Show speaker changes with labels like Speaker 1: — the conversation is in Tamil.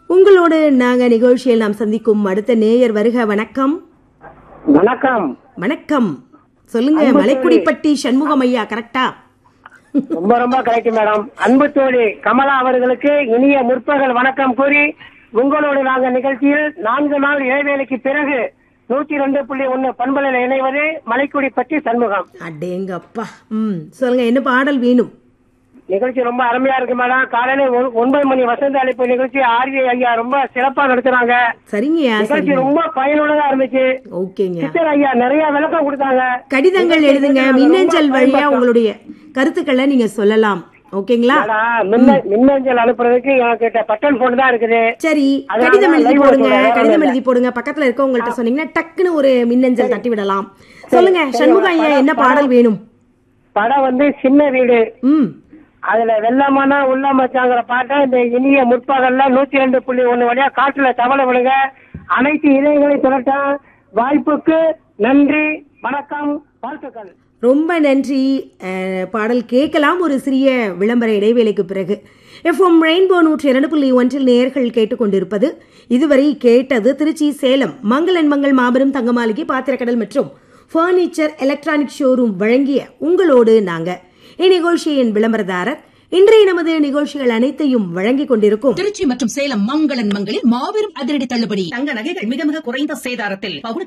Speaker 1: உங்களோடு நாங்க நிகழ்ச்சியில் நாம் சந்திக்கும் அடுத்த நேயர் வருக வணக்கம்
Speaker 2: வணக்கம்
Speaker 1: வணக்கம் சொல்லுங்க
Speaker 2: அன்பு
Speaker 1: மலைக்குடிப்பட்டி சண்முகம் ஐயா கரெக்டா
Speaker 2: ரொம்ப ரொம்ப கரெக்ட் மேடம் அன்பு தோழி கமலா அவர்களுக்கு இனிய முற்பகல் வணக்கம் கூறி உங்களோடு நாங்கள் நிகழ்ச்சியில் நான்கு நாள் இடைவேளைக்கு பிறகு நூத்தி ரெண்டு புள்ளி ஒன்னு பண்பலையில் இணைவது மலைக்குடி பற்றி சண்முகம்
Speaker 1: அடேங்கப்பா ம் சொல்லுங்க என்ன பாடல் வேணும்
Speaker 2: நிகழ்ச்சி ரொம்ப அருமையா இருக்கு மேடம் காலையில ஒ- ஒன்பது மணி வசந்த அழைப்பு நிகழ்ச்சி ஆர்வி ஐயா ரொம்ப சிறப்பா நடத்துறாங்க
Speaker 1: சரிங்கய்யா
Speaker 2: நிகழ்ச்சி
Speaker 1: சரிங்க
Speaker 2: ரொம்ப பயனுள்ளதா இருந்துச்சு
Speaker 1: ஓகேங்க
Speaker 2: சித்தர் ஐயா நிறைய விளக்கம் கொடுத்தாங்க
Speaker 1: கடிதங்கள் எழுதுங்க
Speaker 2: நிகழ்ச்சி
Speaker 1: மின்னஞ்சல்
Speaker 2: ரொம்ப
Speaker 1: வழியா
Speaker 2: பயன்பட்டோம்.
Speaker 1: உங்களுடைய கருத்துக்களை நீங்க சொல்லலாம் ஓகேங்களா
Speaker 2: மேடம், மின்ன- மின்னஞ்சல் அனுப்புறதுக்கு என்கிட்ட பட்டன் போன் தான் இருக்குது
Speaker 1: சரி
Speaker 2: அதனால
Speaker 1: கடிதம் எழுதி
Speaker 2: live
Speaker 1: போடுங்க
Speaker 2: சொல்றேன், வேற
Speaker 1: கடிதம்
Speaker 2: ஒண்ணும்
Speaker 1: எழுதி போடுங்க பக்கத்துல இருக்கவங்கள்ட்ட சொன்னீங்கன்னா டக்குன்னு ஒரு மின்னஞ்சல் தட்டி விடலாம் சொல்லுங்க சண்முகம் ஐயா என்ன பாடல் வேணும்
Speaker 2: படம் வந்து சின்ன வீடு
Speaker 1: ம்
Speaker 2: அதுல வெள்ளமான உள்ள மச்சாங்கிற பாட்டை இந்த இனிய முற்பகல்ல நூத்தி ரெண்டு புள்ளி ஒண்ணு வழியா காட்டுல தவளை விடுங்க அனைத்து இதயங்களையும் திரட்ட வாய்ப்புக்கு நன்றி வணக்கம் வாழ்த்துக்கள்
Speaker 1: ரொம்ப நன்றி அஹ், பாடல் கேட்கலாம் ஒரு சிறிய விளம்பர இடைவேளைக்கு பிறகு எஃப்எம் ரெயின்போ நூற்றி இரண்டு புள்ளி ஒன்றில் நேயர்கள் கேட்டுக்கொண்டிருப்பது இதுவரை கேட்டது திருச்சி சேலம் மங்களன் மங்கள் மாபெரும் தங்கமாளிகை பாத்திரக்கடல் மற்றும் ஃபர்னிச்சர் எலக்ட்ரானிக் ஷோரூம் வழங்கிய உங்களோடு நாங்க இந்நிகழ்ச்சியின் விளம்பரதாரர் இன்றைய நமது நிகழ்ச்சிகள் அனைத்தையும் வழங்கிக் கொண்டிருக்கும்
Speaker 3: திருச்சி மற்றும் சேலம் மங்களன் மங்களில் மாபெரும் அதிரடி தள்ளுபடி தங்க நகைகள் மிக மிக குறைந்த சேதாரத்தில் பவுனுக்கு